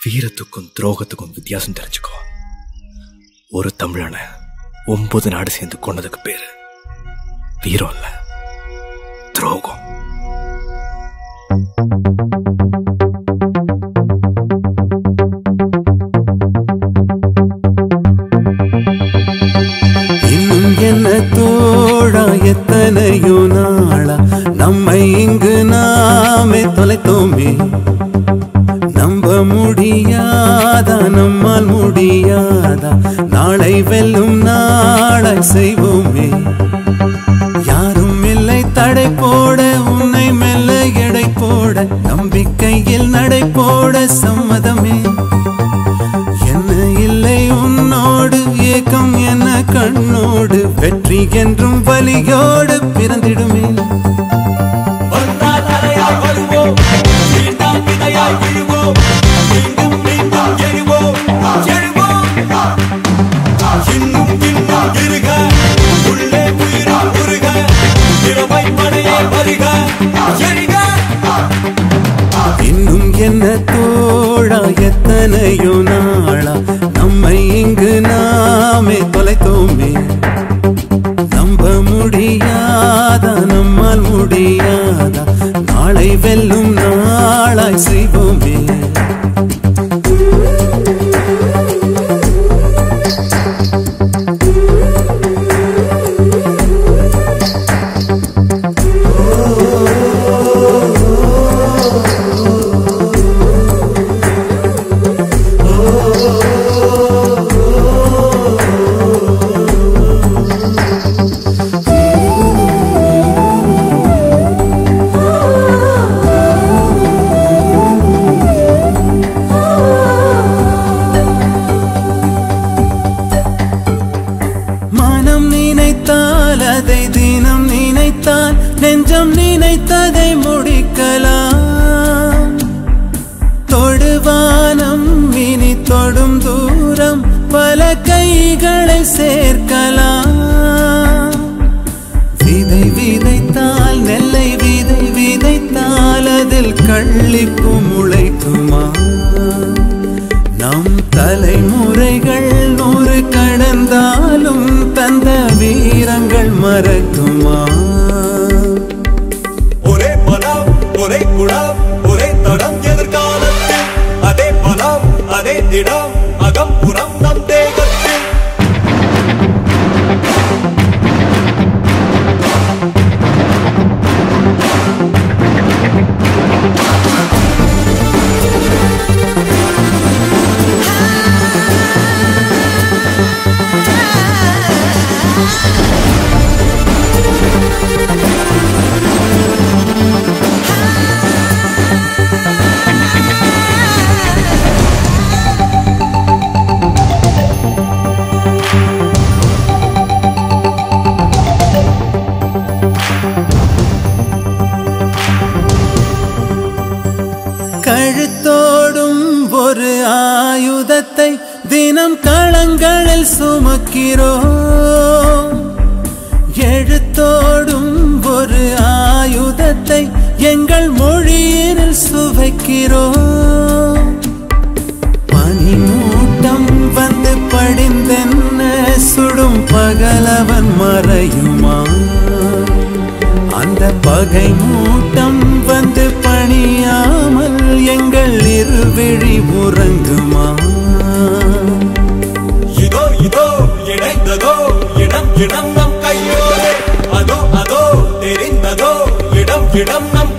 வீரத்துக்கும் துரோகத்துக்கும் வித்தியாசம் தெரிஞ்சுக்கோ ஒரு தமிழனை ஒன்பது நாடு சேர்ந்து கொன்னதுக்கு பேரு வீரம் இல்ல துரோகம் இன்னும் என்ன தோழா எத்தனையோ நாளா நம்மை இங்கு நாமே தொலைத்தோமே நம்ப முடியாதா நம்மால் முடியாதா நாளை வெல்லும் நாளை செய்வோமே யாரும் இல்லை தடை போட உன்னை மெல்ல எடை போட நம்பிக்கையில் நடை போட சம்மதமே என்ன இல்லை உன்னோடு ஏக்கம் என்ன கண்ணோடு வெற்றி என்றும் வலியோடு பிறந்திடுமே வந்தால் அலையாய் வருவோம் மீண்டால் விதையாய் விழுவோம் மீண்டும் மீண்டும் எழுவோம் எழுவோம் இன்னும் இன்னும் இருக உள்ளே உயிரால் உருக இளமை படையே வருக எழுக இன்னும் என்ன தோழா எத்தனையோ நாளா நம்மை இங்கு நாமே தொலைத்தோமே நம்ப முடியாதா நம்மால் முடியாதா நாளை வெல்லும் நாளாய் செய்வோமே மனம் நினைத்தால் அதை தினம் நினைத்தால் நெஞ்சம் நினைத்ததை முடிக்கலாம் தொடுவானம் இனி தொடும் தூரம் பல கைகளை சேர்க்கலாம் விதை விதைத்தால் நெல்லை விதை விதைத்தால் அதில் கள்ளிப்பு முளைக்குமா நம் தலைமுறைகள் நூறு கடந்தாலும் தந்த வீரங்கள் மறக்குமா ஒரே பலம் ஒரே குணம் ஒரே தடம் எதிர்காலத்தில் அதே பலம் அதே திடம் அகம் புறம் நம் தேகத்தில் கழுத்தோடும் ஒரு ஆயுதத்தை தினம் களங்களில் சுமக்கிறோம் எழுத்தோடும் ஒரு ஆயுதத்தை எங்கள் மொழியினில் சுவைக்கிறோம் பனிமூட்டம் வந்து படிந்தென்ன சுடும் பகலவன் மறையுமா அந்த பகை மூட்டம் வந்து பணியாமல் எங்கள் இருவிழி உறங்குமா இதோ இதோ இணைந்ததோ இடம் இடம் நம் கையோடு அதோ அதோ தெரிந்ததோ இடம் இடம் நம்